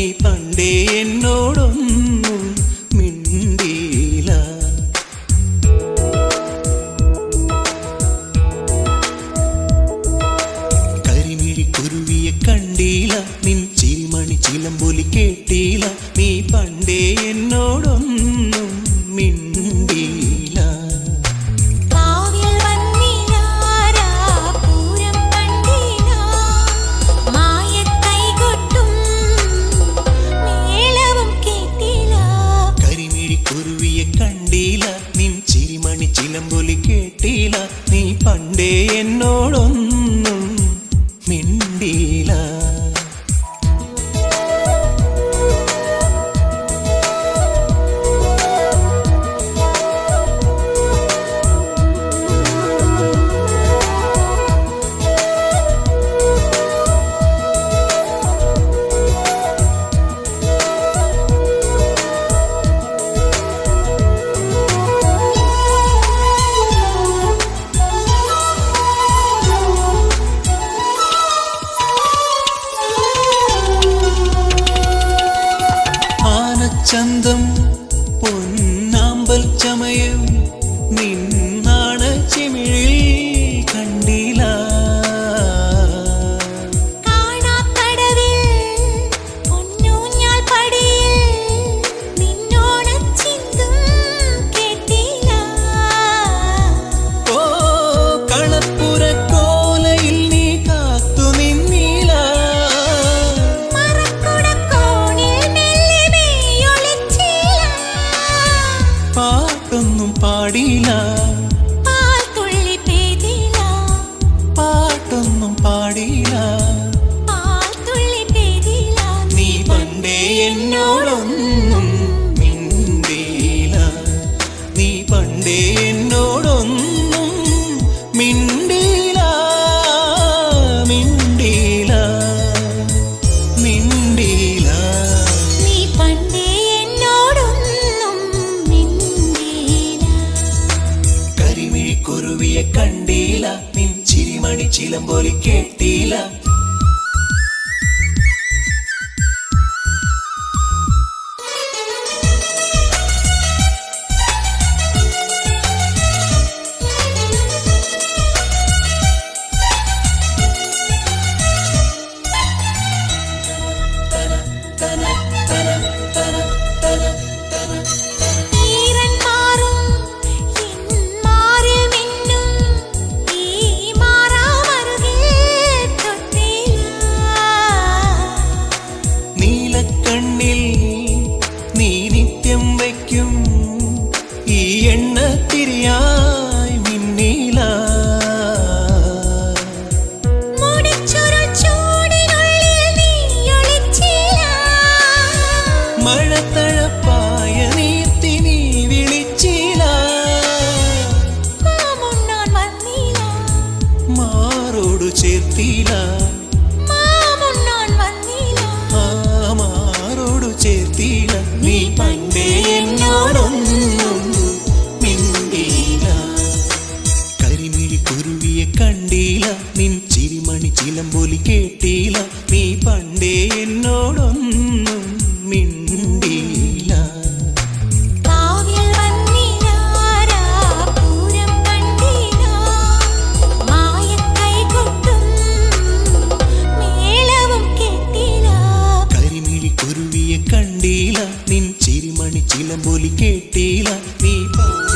പണ്ടേ എന്നോടൊന്നും മിണ്ടിയില്ല കരിമിഴി കുരുവിയെ കണ്ടീല നിൻ ചിരിമണി ചിലമ്പൊലി കേട്ടീല നീ പണ്ടേ എന്നോടൊന്നും മിണ്ടീല കാവ്യൽ വന്നിലാരാ പൂരം കണ്ടില്ല മായക്കൈകൊട്ടും മേളവും കേട്ടില്ല കരിമിഴി കുരുവിയെ കണ്ടീല നിൻ ചിരിമണി ചിലമ്പൊലി കേട്ടീല നീ പണ്ടേ എന്നോടൊന്നും മിണ്ടീല ആനച്ചന്തം പൊന്നാമ്പൽ ചമയം നിന്നാണ ചെമിഴിൽ കണ്ടില്ല കാണാക്കടവിൽ പൊന്നൂഞ്ഞാൽ പടിയിൽ നിന്നോണച്ചിന്തും കേട്ടില്ല ഓ കളപ്പുരക്കോലയിൽ നീ കാത്തു നിന്നില്ല മറക്കുടക്കോണിൽ മെല്ലെ മെയ്യൊളിച്ചില്ല പാട്ടൊന്നും പാടിയില്ല പാൽ തുള്ളി പെയ്തില്ല പാട്ടൊന്നും പാടിയില്ല പാൽ തുള്ളി പെയ്തില്ല നീ പണ്ടേ എന്നോടൊന്നും മിണ്ടിയില്ല നീ പണ്ടേ എന്നോടൊന്നും മിണ്ടിയില്ല മിണ്ടിയില്ല മിണ്ടിയില്ല നീ പണ്ടേ എന്നോടൊന്നും മിണ്ടിയില്ല കരിമിഴി കുരുവിയെ കണ്ടില്ല നിൻ ചിരിമണി ചിലമ്പൊലി കേട്ടില്ല ഈറൻ മാറും എൻ മാറിൽ മിന്നും ഈ മാറാമറുകിൽ തൊട്ടില്ല നീലക്കണ്ണിൽ നീ നിത്യം വയ്ക്കും ഈ എണ്ണ തിരിയായി മിന്നീല മുടിച്ചുരുൾ ചൂടിനുള്ളിൽ നീ ഒളിച്ചില്ല മഴത്തഴപ്പായ നീർത്തി നീ വിളിച്ചില്ല മാമുണ്ണാൻ വന്നില്ല മാറോടു ചേർത്തില്ല മാമുണ്ണാൻ വന്നില്ല ആ മാറോടു ചേർത്തില്ല നീ പണ്ടേ എന്നോടൊന്നും മിണ്ടിയില്ല കരിമിഴി കുരുവിയെ കണ്ടില്ല നിൻ ചിരിമണി ചിലമ്പൊലി കേട്ടില്ല നീ പണ്ടേ എന്നോടൊന്നും മിണ്ടിയില്ല കാവ്യൽ വന്നിലാരാ പൂരം കണ്ടില്ല മായക്കൈകൊട്ടും മേളവും കേട്ടില്ല കരിമിഴി കുരുവിയെ കണ്ടില്ല നിൻ ചിരിമണി ചിലമ്പൊലി കേട്ടില്ല നീ പണ്ടേ